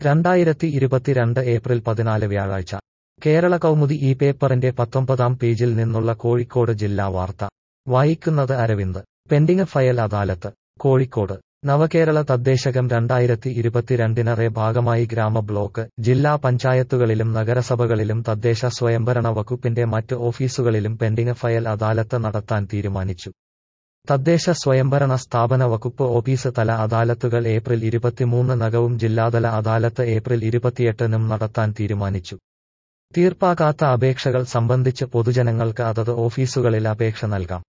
രണ്ടായിരത്തി ഇരുപത്തിരണ്ട് ഏപ്രിൽ പതിനാല് വ്യാഴാഴ്ച കേരള കൗമുദി ഈ പേപ്പറിന്റെ പത്തൊമ്പതാം പേജിൽ നിന്നുള്ള കോഴിക്കോട് ജില്ലാ വാർത്ത വായിക്കുന്നത് അരവിന്ദ് പെൻഡിംഗ് ഫയൽ അദാലത്ത് കോഴിക്കോട് നവകേരള തദ്ദേശകം രണ്ടായിരത്തി ഇരുപത്തിരണ്ടിനറെ ഭാഗമായി ഗ്രാമ ബ്ലോക്ക് ജില്ലാ പഞ്ചായത്തുകളിലും നഗരസഭകളിലും തദ്ദേശ സ്വയംഭരണ വകുപ്പിന്റെ മറ്റ് ഓഫീസുകളിലും പെൻഡിംഗ് ഫയൽ അദാലത്ത് നടത്താൻ തീരുമാനിച്ചു തദ്ദേശ സ്വയംഭരണ സ്ഥാപന വകുപ്പ് ഓഫീസ് തല അദാലത്തുകൾ ഏപ്രിൽ ഇരുപത്തിമൂന്ന് നകവും ജില്ലാതല അദാലത്ത് ഏപ്രിൽ ഇരുപത്തിയെട്ടിനും നടത്താൻ തീരുമാനിച്ചു തീർപ്പാകാത്ത അപേക്ഷകൾ സംബന്ധിച്ച് പൊതുജനങ്ങൾക്ക് അതത് ഓഫീസുകളിൽ അപേക്ഷ നൽകാം